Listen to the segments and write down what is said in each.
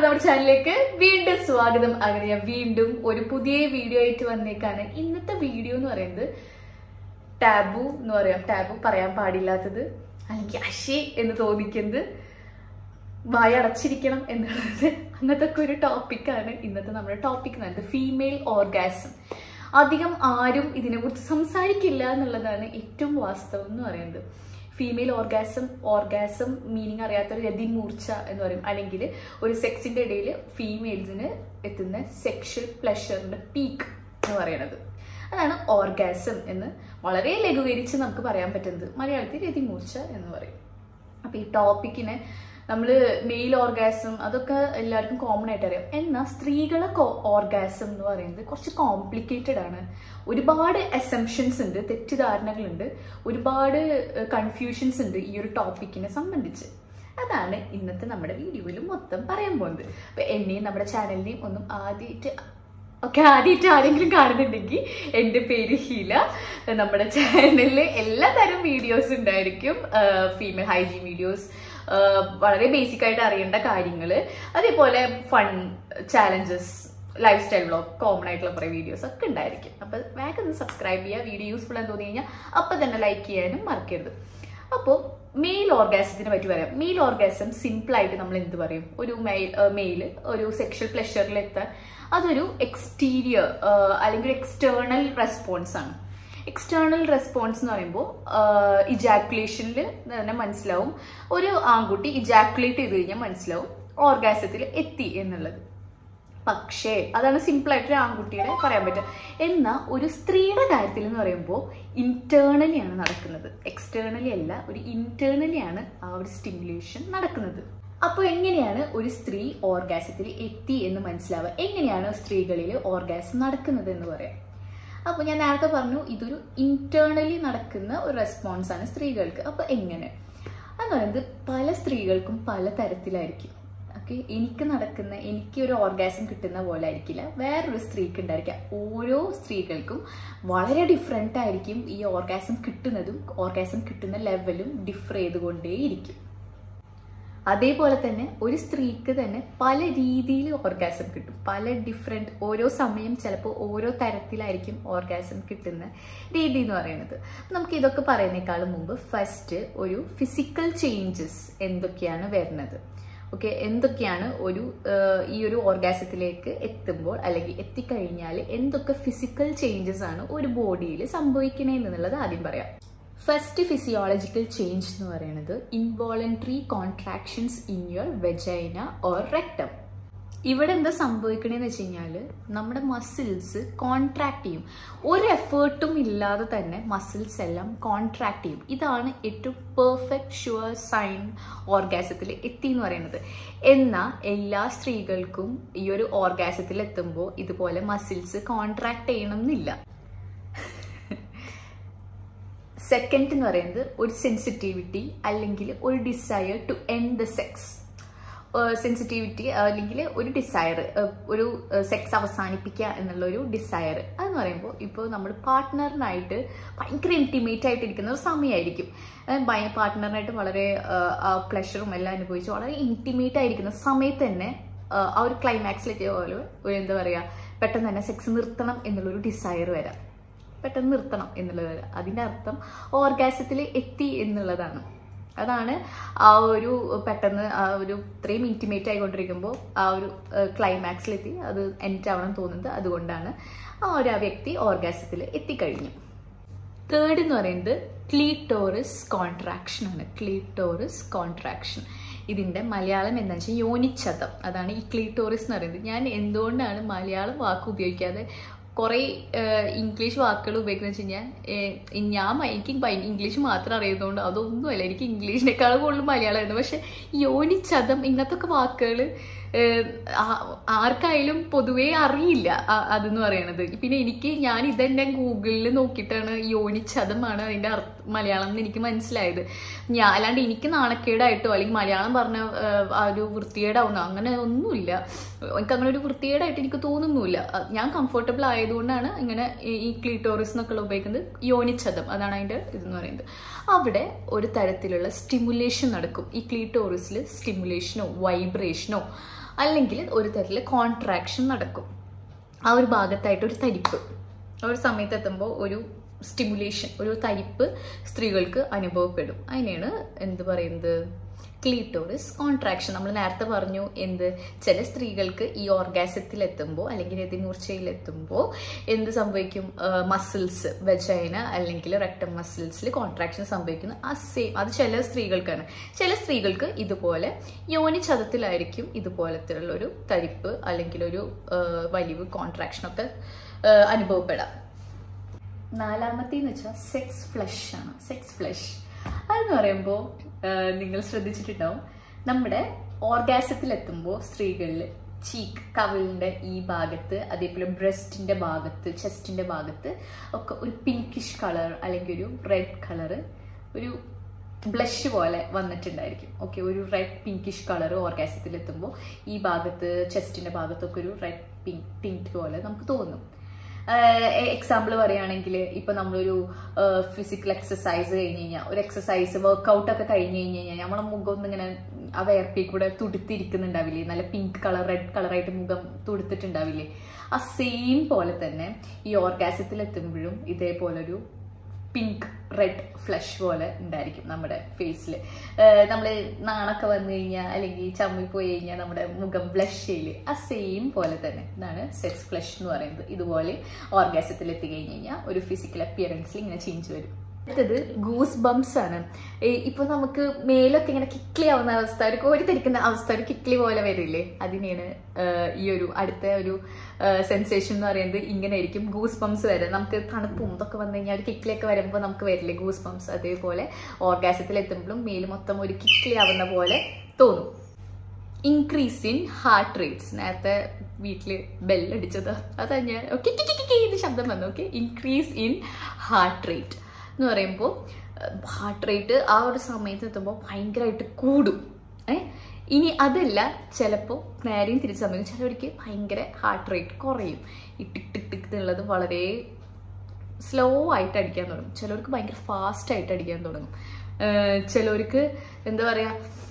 നമ്മുടെ ചാനലിലേക്ക് വീണ്ടും സ്വാഗതം അങ്ങനെ ഞാൻ വീണ്ടും ഒരു പുതിയ വീഡിയോ ആയിട്ട് വന്നേക്കാണ് ഇന്നത്തെ വീഡിയോ എന്ന് പറയുന്നത് ടാബു എന്ന് പറയാം ടാബു പറയാൻ പാടില്ലാത്തത് അല്ലെങ്കിൽ അശേ എന്ന് തോന്നിക്കുന്നത് വായ അടച്ചിരിക്കണം എന്നുള്ളത് അങ്ങനത്തെ ഒക്കെ ഒരു ടോപ്പിക്കാണ് ഇന്നത്തെ നമ്മുടെ ടോപ്പിക് എന്ന് പറയുന്നത് ഫീമെയിൽ ഓർഗാസം അധികം ആരും ഇതിനെക്കുറിച്ച് സംസാരിക്കില്ല എന്നുള്ളതാണ് ഏറ്റവും വാസ്തവം എന്ന് പറയുന്നത് ഫീമെയിൽ ഓർഗാസം ഓർഗാസം മീനിങ് അറിയാത്തൊരു രതിമൂർച്ച എന്ന് പറയും അല്ലെങ്കിൽ ഒരു സെക്സിന്റെ ഇടയിൽ ഫീമെയിൽസിന് എത്തുന്ന സെക്ഷൽ പ്ലഷറിന്റെ പീക്ക് എന്ന് പറയുന്നത് അതാണ് ഓർഗാസം എന്ന് വളരെ ലഘൂകരിച്ച് നമുക്ക് പറയാൻ പറ്റുന്നത് മലയാളത്തിൽ രതിമൂർച്ച എന്ന് പറയും അപ്പൊ ഈ ടോപ്പിക്കിനെ നമ്മൾ മെയിൽ ഓർഗാസം അതൊക്കെ എല്ലാവർക്കും കോമൺ ആയിട്ട് അറിയാം എന്നാൽ സ്ത്രീകളെ ഓർഗാസം എന്ന് പറയുന്നത് കുറച്ച് കോംപ്ലിക്കേറ്റഡ് ആണ് ഒരുപാട് അസംഷൻസ് ഉണ്ട് തെറ്റിദ്ധാരണകളുണ്ട് ഒരുപാട് കൺഫ്യൂഷൻസ് ഉണ്ട് ഈ ഒരു ടോപ്പിക്കിനെ സംബന്ധിച്ച് അതാണ് ഇന്നത്തെ നമ്മുടെ വീഡിയോയിൽ മൊത്തം പറയാൻ പോകുന്നത് അപ്പൊ എന്നെയും നമ്മുടെ ചാനലിനെയും ഒന്നും ആദ്യമായിട്ട് ഒക്കെ ആദ്യമായിട്ട് ആരെങ്കിലും കാണുന്നുണ്ടെങ്കിൽ എൻ്റെ പേര് ഹീല നമ്മുടെ ചാനലിൽ എല്ലാ തരം വീഡിയോസ് ഉണ്ടായിരിക്കും ഫീമെയിൽ ഹൈജീൻ വീഡിയോസ് വളരെ ബേസിക് ആയിട്ട് അറിയേണ്ട കാര്യങ്ങൾ അതേപോലെ fun challenges lifestyle vlog common ആയിട്ടുള്ള കുറേ വീഡിയോസ് ഒക്കെ ഉണ്ടായിരിക്കും അപ്പോൾ വേഗം ഒന്ന് സബ്സ്ക്രൈബ് ചെയ്യുക വീഡിയോ യൂസ്ഫുൾ ആണെന്ന് തോന്നി കഴിഞ്ഞാൽ അപ്പം തന്നെ ലൈക്ക് ചെയ്യാനും മറക്കരുത് അപ്പോൾ മെയിൽ ഓർഗാസത്തിനെ പറ്റി പറയാം മെയിൽ ഓർഗാസം സിമ്പിൾ ആയിട്ട് നമ്മൾ എന്ത് പറയും ഒരു മെയിൽ മെയിൽ ഒരു സെക്ഷൽ പ്ലഷറിൽ എത്താൻ അതൊരു എക്സ്റ്റീരിയർ അല്ലെങ്കിൽ ഒരു എക്സ്റ്റേണൽ റെസ്പോൺസ് ആണ് എക്സ്റ്റേണൽ റെസ്പോൺസ് എന്ന് പറയുമ്പോൾ ഇജാക്കുലേഷനിൽ തന്നെ മനസ്സിലാവും ഒരു ആൺകുട്ടി ഇജാക്കുലേറ്റ് ചെയ്ത് കഴിഞ്ഞാൽ മനസ്സിലാവും ഓർഗാസത്തിൽ എത്തി എന്നുള്ളത് പക്ഷേ അതാണ് സിമ്പിൾ ആയിട്ട് ആൺകുട്ടിയുടെ പറയാൻ പറ്റുക എന്നാൽ ഒരു സ്ത്രീയുടെ കാര്യത്തിൽ എന്ന് പറയുമ്പോൾ ഇന്റേണലി ആണ് നടക്കുന്നത് എക്സ്റ്റേണലി അല്ല ഒരു ഇന്റേണലി ആണ് ആ ഒരു സ്റ്റിമുലേഷൻ നടക്കുന്നത് അപ്പോൾ എങ്ങനെയാണ് ഒരു സ്ത്രീ ഓർഗാസത്തിൽ എത്തി എന്ന് മനസ്സിലാവുക എങ്ങനെയാണ് സ്ത്രീകളിൽ ഓർഗാസം നടക്കുന്നത് എന്ന് പറയാം അപ്പോൾ ഞാൻ നേരത്തെ പറഞ്ഞു ഇതൊരു ഇന്റേണലി നടക്കുന്ന ഒരു റെസ്പോൺസ് ആണ് സ്ത്രീകൾക്ക് അപ്പോൾ എങ്ങനെ എന്ന് പറയുന്നത് പല സ്ത്രീകൾക്കും പല തരത്തിലായിരിക്കും ഓക്കെ എനിക്ക് നടക്കുന്ന എനിക്ക് ഒരു ഓർഗാസം കിട്ടുന്ന പോലെ ആയിരിക്കില്ല വേറൊരു സ്ത്രീക്ക് ഉണ്ടായിരിക്കാം ഓരോ സ്ത്രീകൾക്കും വളരെ ഡിഫറെൻ്റ് ആയിരിക്കും ഈ ഓർഗാസം കിട്ടുന്നതും ഓർഗാസം കിട്ടുന്ന ലെവലും ഡിഫർ ചെയ്തുകൊണ്ടേയിരിക്കും അതേപോലെ തന്നെ ഒരു സ്ത്രീക്ക് തന്നെ പല രീതിയിൽ ഓർഗാസം കിട്ടും പല ഡിഫറെൻറ്റ് ഓരോ സമയം ചിലപ്പോൾ ഓരോ തരത്തിലായിരിക്കും ഓർഗാസം കിട്ടുന്ന രീതി എന്ന് പറയുന്നത് നമുക്ക് ഇതൊക്കെ പറയുന്നേക്കാളും മുമ്പ് ഫസ്റ്റ് ഒരു ഫിസിക്കൽ ചേഞ്ചസ് എന്തൊക്കെയാണ് വരുന്നത് ഓക്കെ എന്തൊക്കെയാണ് ഒരു ഈ ഒരു ഓർഗാസത്തിലേക്ക് എത്തുമ്പോൾ അല്ലെങ്കിൽ എത്തിക്കഴിഞ്ഞാൽ എന്തൊക്കെ ഫിസിക്കൽ ചേഞ്ചസ് ആണ് ഒരു ബോഡിയിൽ സംഭവിക്കണേന്നുള്ളത് ആദ്യം പറയാം ഫസ്റ്റ് ഫിസിയോളജിക്കൽ ചേഞ്ച് എന്ന് പറയുന്നത് involuntary contractions in your vagina or rectum ഇവിടെ എന്താ സംഭവിക്കണേന്ന് വെച്ച് കഴിഞ്ഞാൽ നമ്മുടെ മസിൽസ് കോൺട്രാക്ട് ചെയ്യും ഒരു എഫേർട്ടും ഇല്ലാതെ തന്നെ മസിൽസ് എല്ലാം കോൺട്രാക്ട് ചെയ്യും ഇതാണ് ഏറ്റവും പെർഫെക്റ്റ് ഷുവർ സൈൻ ഓർഗാസത്തിൽ എത്തി എന്ന് പറയുന്നത് എന്നാൽ എല്ലാ സ്ത്രീകൾക്കും ഈ ഒരു ഓർഗാസത്തിൽ എത്തുമ്പോൾ ഇതുപോലെ മസിൽസ് കോൺട്രാക്ട് ചെയ്യണം എന്നില്ല സെക്കൻഡ് എന്ന് പറയുന്നത് ഒരു സെൻസിറ്റിവിറ്റി അല്ലെങ്കിൽ ഒരു desire to end the sex sensitivity അല്ലെങ്കിൽ ഒരു ഡിസയർ ഒരു സെക്സ് അവസാനിപ്പിക്കുക എന്നുള്ള ഒരു ഡിസയർ അതെന്ന് പറയുമ്പോൾ ഇപ്പോൾ നമ്മൾ പാർട്ട്ണറിനായിട്ട് ഭയങ്കര ഇൻറ്റിമേറ്റ് ആയിട്ട് ഇരിക്കുന്ന ഒരു സമയമായിരിക്കും പാർട്ട്ണറിനായിട്ട് വളരെ പ്ലഷറും എല്ലാം അനുഭവിച്ച് വളരെ ഇൻറ്റിമേറ്റ് ആയിരിക്കുന്ന സമയത്ത് തന്നെ ആ ഒരു ക്ലൈമാക്സിലെത്തിയ പോലെ ഒരു എന്താ പറയുക പെട്ടെന്ന് തന്നെ സെക്സ് നിർത്തണം എന്നുള്ളൊരു ഡിസയർ വരാം പെട്ടെന്ന് നിർത്തണം എന്നുള്ളത് അതിൻ്റെ അർത്ഥം ഓർഗാസത്തിൽ എത്തി എന്നുള്ളതാണ് അതാണ് ആ ഒരു പെട്ടെന്ന് ആ ഒരു ഇത്രയും ഇൻറ്റിമേറ്റ് ആയിക്കൊണ്ടിരിക്കുമ്പോൾ ആ ഒരു ക്ലൈമാക്സിലെത്തി അത് എൻഡ് ആവണം തോന്നുന്നത് അതുകൊണ്ടാണ് ആ ഒരു ആ വ്യക്തി ഓർഗാസത്തിൽ എത്തിക്കഴിഞ്ഞു തേർഡ് എന്ന് പറയുന്നത് ക്ലീറ്റോറിസ് കോൺട്രാക്ഷൻ ആണ് ക്ലീറ്റോറിസ് കോൺട്രാക്ഷൻ ഇതിൻ്റെ മലയാളം എന്താണെന്ന് വെച്ചാൽ യോനിച്ചതം അതാണ് ഈ ക്ലീറ്റോറിസ് എന്ന് പറയുന്നത് ഞാൻ എന്തുകൊണ്ടാണ് മലയാളം വാക്ക് ഉപയോഗിക്കാതെ കുറേ ഇംഗ്ലീഷ് വാക്കുകൾ ഉപയോഗിക്കുന്നത് വെച്ച് കഴിഞ്ഞാൽ ഞാൻ എനിക്ക് ഇംഗ്ലീഷ് മാത്രം അറിയുന്നതുകൊണ്ട് അതൊന്നുമല്ല എനിക്ക് ഇംഗ്ലീഷിനേക്കാളും കൂടുതൽ മലയാളമായിരുന്നു പക്ഷെ യോനിച്ചതം ഇങ്ങനത്തെ ഒക്കെ വാക്കുകൾ ആർക്കായാലും പൊതുവേ അറിയില്ല അതെന്ന് പറയണത് പിന്നെ എനിക്ക് ഞാൻ ഇതെന്നെ ഗൂഗിളിൽ നോക്കിയിട്ടാണ് യോനിച്ചതമാണ് അതിൻ്റെ അർത്ഥം മലയാളം എന്ന് എനിക്ക് മനസ്സിലായത് ഞാൻ അല്ലാണ്ട് എനിക്ക് നാണക്കേടായിട്ടോ അല്ലെങ്കിൽ മലയാളം പറഞ്ഞ ആ ഒരു വൃത്തികേടാവുന്ന അങ്ങനെ ഒന്നുമില്ല എനിക്ക് അങ്ങനെ ഒരു വൃത്തികേടായിട്ട് എനിക്ക് തോന്നുന്നുമില്ല ഞാൻ കംഫർട്ടബിൾ ആയതുകൊണ്ടാണ് ഇങ്ങനെ ഈ ക്ലീറ്റോറിസ് എന്നൊക്കെ ഉപയോഗിക്കുന്നത് യോനിച്ചതം അതാണ് അതിൻ്റെ ഇതെന്ന് പറയുന്നത് അവിടെ ഒരു തരത്തിലുള്ള സ്റ്റിമുലേഷൻ നടക്കും ഈ ക്ലീറ്റോറിസിൽ സ്റ്റിമുലേഷനോ വൈബ്രേഷനോ അല്ലെങ്കിൽ ഒരു തരത്തിൽ കോൺട്രാക്ഷൻ നടക്കും ആ ഒരു ഭാഗത്തായിട്ട് ഒരു തരിപ്പ് ആ ഒരു സമയത്ത് എത്തുമ്പോൾ ഒരു സ്റ്റിമുലേഷൻ ഒരു തരിപ്പ് സ്ത്രീകൾക്ക് അനുഭവപ്പെടും അതിനെയാണ് എന്ത് പറയുന്നത് ക്ലീറ്റോറിസ് കോൺട്രാക്ഷൻ നമ്മൾ നേരത്തെ പറഞ്ഞു എന്ത് ചില സ്ത്രീകൾക്ക് ഈ ഓർഗാസത്തിൽ എത്തുമ്പോൾ അല്ലെങ്കിൽ രതിമൂർച്ചയിൽ എത്തുമ്പോൾ എന്ത് സംഭവിക്കും മസിൽസ് വെജൈന അല്ലെങ്കിൽ റെക്ടം മസിൽസിൽ കോൺട്രാക്ഷൻ സംഭവിക്കുന്നു ആ സെയിം അത് ചില സ്ത്രീകൾക്കാണ് ചില സ്ത്രീകൾക്ക് ഇതുപോലെ യോനി ചതത്തിലായിരിക്കും ഇതുപോലത്തെ ഒരു തരിപ്പ് അല്ലെങ്കിൽ ഒരു ആ, വലിവ് കോൺട്രാക്ഷൻ ഒക്കെ ആ, അനുഭവപ്പെടാം നാലാമത്തേന്ന് വെച്ചാൽ സെക്സ് ഫ്ലഷ് ആണ് സെക്സ് ഫ്ലഷ് അതെന്ന് പറയുമ്പോൾ നിങ്ങൾ ശ്രദ്ധിച്ചിട്ടുണ്ടാവും നമ്മുടെ ഓർഗാസത്തിൽ എത്തുമ്പോൾ സ്ത്രീകളിൽ ചീക്ക് കവിളിന്റെ ഈ ഭാഗത്ത് അതേപോലെ ബ്രസ്റ്റിന്റെ ഭാഗത്ത് ചെസ്റ്റിന്റെ ഭാഗത്ത് ഒക്കെ ഒരു പിങ്കിഷ് കളർ അല്ലെങ്കിൽ ഒരു റെഡ് കളർ ഒരു ബ്ലഷ് പോലെ വന്നിട്ടുണ്ടായിരിക്കും ഓക്കെ ഒരു റെഡ് പിങ്കിഷ് കളർ ഓർഗാസത്തിൽ എത്തുമ്പോൾ ഈ ഭാഗത്ത് ചെസ്റ്റിന്റെ ഭാഗത്തൊക്കെ ഒരു റെഡ് പിങ്ക് പിങ്ക് പോലെ നമുക്ക് തോന്നും എക്സാമ്പിൾ പറയുകയാണെങ്കിൽ ഇപ്പൊ നമ്മളൊരു ഫിസിക്കൽ എക്സസൈസ് കഴിഞ്ഞ് കഴിഞ്ഞാൽ ഒരു എക്സസൈസ് വർക്ക്ഔട്ട് ഒക്കെ കഴിഞ്ഞ് കഴിഞ്ഞ് കഴിഞ്ഞാൽ നമ്മളെ മുഖം ഒന്ന് ഇങ്ങനെ ആ വേർപ്പിൽ കൂടെ തുടുത്തിരിക്കുന്നുണ്ടാവില്ലേ നല്ല പിങ്ക് കളർ റെഡ് കളറായിട്ട് മുഖം തുടുത്തിട്ടുണ്ടാവില്ലേ ആ സെയിം പോലെ തന്നെ ഈ ഓർഗാസത്തിൽ എത്തുമ്പോഴും ഇതേപോലൊരു പിങ്ക് റെഡ് ഫ്ലഷ് പോലെ ഉണ്ടായിരിക്കും നമ്മുടെ ഫേസിൽ നമ്മൾ നാണൊക്കെ വന്നു കഴിഞ്ഞാൽ അല്ലെങ്കിൽ ചമ്മി പോയി കഴിഞ്ഞാൽ നമ്മുടെ മുഖം ബ്ലഷ് ചെയ്യില് ആ സെയിം പോലെ തന്നെ ഇതാണ് സെക്സ് ഫ്ലഷ് എന്ന് പറയുന്നത് ഇതുപോലെ ഓർഗാസത്തിൽ എത്തി കഴിഞ്ഞ് കഴിഞ്ഞാൽ ഒരു ഫിസിക്കൽ അപ്പിയറൻസിൽ ഇങ്ങനെ ചേഞ്ച് വരും അടുത്തത് ഗൂസ് ബംസ് ആണ് ഈ ഇപ്പൊ നമുക്ക് മേലൊക്കെ ഇങ്ങനെ കിക്ലി ആവുന്ന അവസ്ഥ ഒരു കോരിത്തരിക്കുന്ന അവസ്ഥ ഒരു കിക്ലി പോലെ വരില്ലേ അതിനെയാണ് ആഹ്, ഈ ഒരു അടുത്ത ഒരു സെൻസേഷൻ എന്ന് പറയുന്നത് ഇങ്ങനെ ആയിരിക്കും ഗൂസ് ബംസ് വരെ നമുക്ക് തണുപ്പും ഇതൊക്കെ വന്നു കഴിഞ്ഞാൽ ഒരു കിക്ലിയൊക്കെ വരുമ്പോൾ നമുക്ക് വരില്ലേ ഗൂസ് ബംസ് അതേപോലെ ഓർഗാസത്തിൽ എത്തുമ്പോഴും മേല് മൊത്തം ഒരു കിക്ലി ആവുന്ന പോലെ തോന്നും ഇൻക്രീസ് ഇൻ ഹാർട്ട് റേറ്റ്സ് നേരത്തെ വീട്ടിൽ ബെല്ലടിച്ചത് അതാ ഞാൻ ഓക്കെ ഇത് ശബ്ദം വന്നു okay increase in heart rate എന്ന് പറയുമ്പോൾ ഹാർട്ട് റേറ്റ് ആ ഒരു സമയത്ത് എത്തുമ്പോൾ ഭയങ്കരമായിട്ട് കൂടും ഏ ഇനി അതല്ല ചിലപ്പോൾ നേരെയും തിരിച്ച് സംഭവിക്കും ചിലവർക്ക് ഭയങ്കര ഹാർട്ട് റേറ്റ് കുറയും ഈ ടിക് ടിക് ടിക് എന്നുള്ളത് വളരെ സ്ലോ ആയിട്ട് അടിക്കാൻ തുടങ്ങും ചിലർക്ക് ഭയങ്കര ഫാസ്റ്റ് ആയിട്ട് അടിക്കാൻ തുടങ്ങും ഏഹ് ചിലർക്ക് എന്താ പറയാ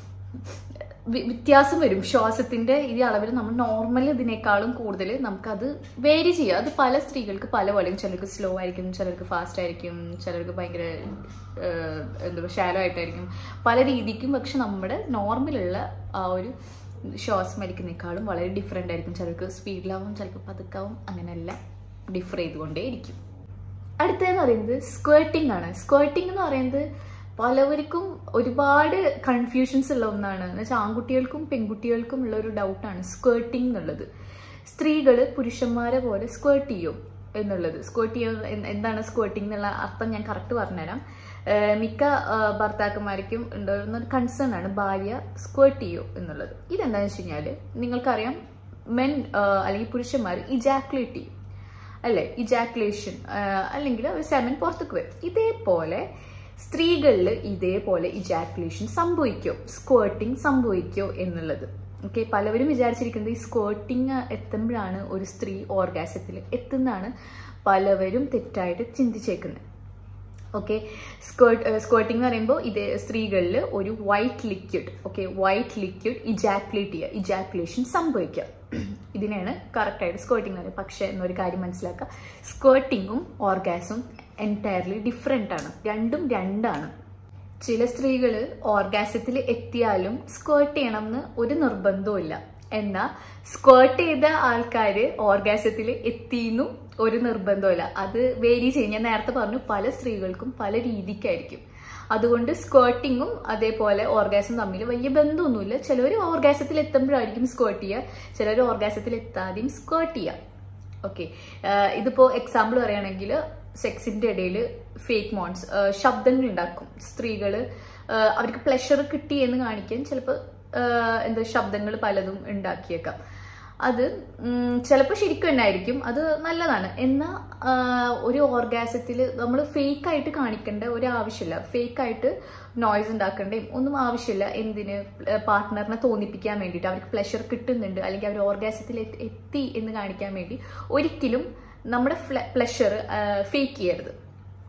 വി- വ്യത്യാസം വരും ശ്വാസത്തിന്റെ ഈ അളവിൽ നമ്മൾ നോർമൽ ഇതിനേക്കാളും കൂടുതൽ നമുക്കത് വേരി ചെയ്യാം അത് പല സ്ത്രീകൾക്ക് പല പോലെയും ചിലർക്ക് സ്ലോ ആയിരിക്കും ചിലർക്ക് ഫാസ്റ്റ് ആയിരിക്കും ചിലർക്ക് ഭയങ്കര ഏഹ്, എന്താ ഷാലോ ആയിട്ടായിരിക്കും പല രീതിക്കും പക്ഷെ നമ്മുടെ നോർമലുള്ള ആ ഒരു ശ്വാസം വലിക്കുന്നേക്കാളും വളരെ ഡിഫറെൻ്റ് ആയിരിക്കും ചിലർക്ക് സ്പീഡിലാവും ചിലപ്പോൾ പതുക്കാവും അങ്ങനെയല്ല ഡിഫർ ചെയ്തുകൊണ്ടേ ഇരിക്കും അടുത്തതെന്ന് പറയുന്നത് സ്ക്വേർട്ടിംഗ് ആണ് സ്ക്വേർട്ടിംഗ് എന്ന് പറയുന്നത് പലവർക്കും ഒരുപാട് കൺഫ്യൂഷൻസ് ഉള്ള ഒന്നാണ് എന്ന് വെച്ചാൽ ആൺകുട്ടികൾക്കും പെൺകുട്ടികൾക്കും ഉള്ള ഒരു ഡൗട്ടാണ് സ്ക്വേർട്ടിംഗ് എന്നുള്ളത് സ്ത്രീകൾ പുരുഷന്മാരെ പോലെ സ്ക്വേർട്ട് ചെയ്യും എന്നുള്ളത് സ്ക്വേർട്ട് ചെയ്യുക എൻ- എന്താണ് സ്ക്വേർട്ടിംഗ് എന്നുള്ള അർത്ഥം ഞാൻ കറക്റ്റ് പറഞ്ഞുതരാം ഏഹ് മിക്ക ഏഹ് ഭർത്താക്കന്മാർക്കും ഉണ്ടാകുന്ന ഒരു കൺസേൺ ആണ് ഭാര്യ സ്ക്വേർട്ട് ചെയ്യും എന്നുള്ളത് ഇതെന്താണെന്ന് വെച്ച് കഴിഞ്ഞാൽ നിങ്ങൾക്കറിയാം മെൻ അല്ലെങ്കിൽ പുരുഷന്മാർ ഇജാക്കുലേറ്റ് ചെയ്യും അല്ലെ ഇജാക്കുലേഷൻ അല്ലെങ്കിൽ ഒരു സെമൻ പുറത്തേക്ക് വരും ഇതേപോലെ സ്ത്രീകളിൽ ഇതേപോലെ ഇജാക്കുലേഷൻ സംഭവിക്കോ സ്ക്വേർട്ടിങ് സംഭവിക്കോ എന്നുള്ളത് ഓക്കെ പലവരും വിചാരിച്ചിരിക്കുന്നത് ഈ സ്ക്വേർട്ടിങ് എത്തുമ്പോഴാണ് ഒരു സ്ത്രീ ഓർഗാസത്തിൽ എത്തുന്നതാണ് പലവരും തെറ്റായിട്ട് ചിന്തിച്ചേക്കുന്നത് ഓക്കെ സ്കേർട്ട് സ്കേർട്ടിംഗ് എന്ന് പറയുമ്പോൾ ഇത് സ്ത്രീകളിൽ ഒരു white liquid okay white liquid ejaculate ചെയ്യുക ഇജാക്കുലേഷൻ സംഭവിക്കുക ഇതിനെയാണ് കറക്റ്റായിട്ട് സ്കേർട്ടിംഗ് എന്ന് പറയുന്നത് പക്ഷേ എന്നൊരു കാര്യം മനസ്സിലാക്കുക സ്കേർട്ടിങ്ങും ഓർഗാസും എൻറ്റയർലി ഡിഫറെൻ്റ് ആണ് രണ്ടും രണ്ടാണ് ചില സ്ത്രീകൾ ഓർഗാസത്തിൽ എത്തിയാലും സ്ക്വേർട്ട് ചെയ്യണം എന്ന് ഒരു നിർബന്ധവും ഇല്ല എന്നാൽ സ്ക്വേർട്ട് ചെയ്ത ആൾക്കാർ ഓർഗാസത്തിൽ എത്തിയെന്നും ഒരു നിർബന്ധമില്ല അത് വേരി ചെയ്യും ഞാൻ നേരത്തെ പറഞ്ഞു പല സ്ത്രീകൾക്കും പല രീതിക്കായിരിക്കും അതുകൊണ്ട് സ്ക്വേർട്ടിങ്ങും അതേപോലെ ഓർഗാസും തമ്മിൽ വലിയ ബന്ധമൊന്നുമില്ല ചിലവർ ഓർഗാസത്തിൽ എത്തുമ്പോഴായിരിക്കും സ്ക്വേർട്ട് ചെയ്യുക ചിലർ ഓർഗാസത്തിൽ എത്താതെയും സ്ക്വേർട്ട് ചെയ്യുക ഓക്കെ ഇതിപ്പോ എക്സാമ്പിൾ പറയുകയാണെങ്കിൽ സെക്സിന്റെ ഇടയിൽ ഫേക്ക് മോൺസ് ശബ്ദങ്ങൾ ഉണ്ടാക്കും സ്ത്രീകൾ അവർക്ക് പ്ലഷർ കിട്ടി എന്ന് കാണിക്കാൻ ചിലപ്പോൾ എന്താ ശബ്ദങ്ങൾ പലതും ഉണ്ടാക്കിയേക്കാം അത് ചിലപ്പോൾ ശരിക്കും തന്നെ ആയിരിക്കും അത് നല്ലതാണ് എന്നാൽ ഒരു ഓർഗാസത്തിൽ നമ്മൾ ഫേക്ക് ആയിട്ട് കാണിക്കേണ്ട ഒരു ആവശ്യമില്ല ഫേക്ക് ആയിട്ട് നോയ്സ് ഉണ്ടാക്കേണ്ടയും ഒന്നും ആവശ്യമില്ല എന്തിന് പാർട്ട്ണറിനെ തോന്നിപ്പിക്കാൻ വേണ്ടിയിട്ട് അവർക്ക് പ്ലഷർ കിട്ടുന്നുണ്ട് അല്ലെങ്കിൽ അവർ ഓർഗാസത്തിൽ എത്തി എന്ന് കാണിക്കാൻ വേണ്ടി ഒരിക്കലും നമ്മുടെ പ്ലഷർ ഫേക്ക് ചെയ്യരുത്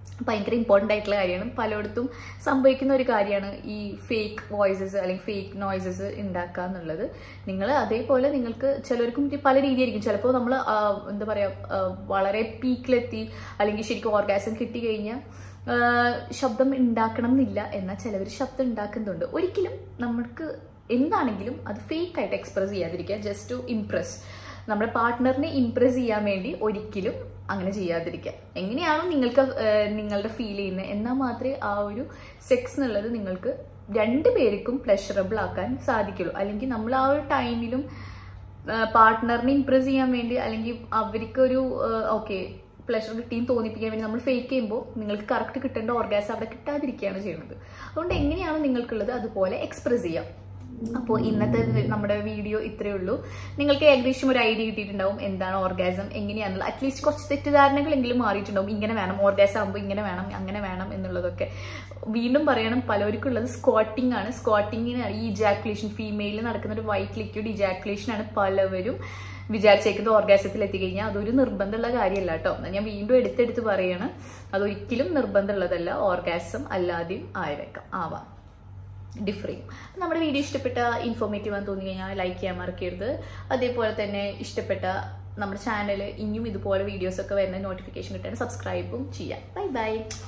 ഭയങ്കര ഇമ്പോർട്ടൻ്റ് ആയിട്ടുള്ള കാര്യമാണ് പലയിടത്തും സംഭവിക്കുന്ന ഒരു കാര്യമാണ് ഈ ഫേക്ക് വോയിസസ് അല്ലെങ്കിൽ ഫേക്ക് നോയ്സസ് ഉണ്ടാക്കുക എന്നുള്ളത് നിങ്ങൾ അതേപോലെ നിങ്ങൾക്ക് ചിലർക്കും ഇത് പല രീതിയായിരിക്കും ചിലപ്പോൾ നമ്മൾ എന്താ പറയുക വളരെ പീക്കിലെത്തി അല്ലെങ്കിൽ ശരിക്കും ഓർഗാസം കിട്ടിക്കഴിഞ്ഞാൽ ശബ്ദം ഉണ്ടാക്കണം എന്നില്ല എന്നാൽ ചിലവർ ശബ്ദം ഉണ്ടാക്കുന്നുണ്ട് ഒരിക്കലും നമുക്ക് എന്താണെങ്കിലും അത് ഫേക്ക് ആയിട്ട് എക്സ്പ്രസ് ചെയ്യാതിരിക്കുക ജസ്റ്റ് ടു ഇംപ്രസ് നമ്മുടെ പാർട്ട്ണറിനെ ഇംപ്രസ് ചെയ്യാൻ വേണ്ടി ഒരിക്കലും അങ്ങനെ ചെയ്യാതിരിക്കുക എങ്ങനെയാണോ നിങ്ങൾക്ക് ഏഹ്, നിങ്ങളുടെ ഫീൽ ചെയ്യുന്നത് എന്നാൽ മാത്രമേ ആ ഒരു സെക്സ് എന്നുള്ളത് നിങ്ങൾക്ക് രണ്ടു പേർക്കും പ്ലഷറബിൾ ആക്കാൻ സാധിക്കുള്ളൂ അല്ലെങ്കിൽ നമ്മൾ ആ ഒരു ടൈമിലും പാർട്ട്ണറിനെ ഇംപ്രസ് ചെയ്യാൻ വേണ്ടി അല്ലെങ്കിൽ അവർക്കൊരു ഓക്കെ പ്ലഷർ കിട്ടിയും തോന്നിപ്പിക്കാൻ വേണ്ടി നമ്മൾ ഫേക്ക് ചെയ്യുമ്പോൾ നിങ്ങൾക്ക് കറക്റ്റ് കിട്ടേണ്ട ഓർഗാസ് അവിടെ കിട്ടാതിരിക്കുകയാണ് ചെയ്യുന്നത് അതുകൊണ്ട് എങ്ങനെയാണോ നിങ്ങൾക്കുള്ളത് അതുപോലെ എക്സ്പ്രസ് ചെയ്യാം അപ്പോൾ ഇന്നത്തെ വി- നമ്മുടെ വീഡിയോ ഇത്രയേ ഉള്ളൂ നിങ്ങൾക്ക് ഏകദേശം ഒരു ഐഡിയ കിട്ടിയിട്ടുണ്ടാവും എന്താണ് ഓർഗാസം എങ്ങനെയാണെന്നുള്ള അറ്റ്ലീസ്റ്റ് കുറച്ച് തെറ്റിദ്ധാരണകളെങ്കിലും മാറിയിട്ടുണ്ടാവും ഇങ്ങനെ വേണം ഓർഗാസം ആകുമ്പോൾ ഇങ്ങനെ വേണം അങ്ങനെ വേണം എന്നുള്ളതൊക്കെ വീണ്ടും പറയണം പലർക്കും ഉള്ളത് സ്ക്വാട്ടിംഗ് ആണ് സ്ക്വാട്ടിങ്ങിനാണ് ഈ ഇജാക്കുലേഷൻ ഫീമെയിലിൽ നടക്കുന്ന ഒരു വൈറ്റ് ലിക്വിഡ് ഇജാക്കുലേഷൻ ആണ് പലവരും വിചാരിച്ചേക്കുന്നത് ഓർഗാസത്തിൽ എത്തിക്കഴിഞ്ഞാൽ അതൊരു നിർബന്ധമുള്ള കാര്യമല്ല കേട്ടോ എന്നാൽ ഞാൻ വീണ്ടും എടുത്തെടുത്ത് പറയാണ് അതൊരിക്കലും നിർബന്ധമുള്ളതല്ല ഓർഗാസം അല്ലാതെയും ആയേക്കാം ആവാം ഡിഫർ ചെയ്യും നമ്മുടെ വീഡിയോ ഇഷ്ടപ്പെട്ട ഇൻഫോർമേറ്റീവ് ആണെന്ന് തോന്നി കഴിഞ്ഞാൽ ലൈക്ക് ചെയ്യാൻ മറക്കരുത് അതേപോലെ തന്നെ ഇഷ്ടപ്പെട്ട നമ്മുടെ ചാനൽ ഇനിയും ഇതുപോലെ വീഡിയോസ് ഒക്കെ വരുന്ന നോട്ടിഫിക്കേഷൻ കിട്ടാൻ സബ്സ്ക്രൈബും ചെയ്യാം ബൈ ബൈ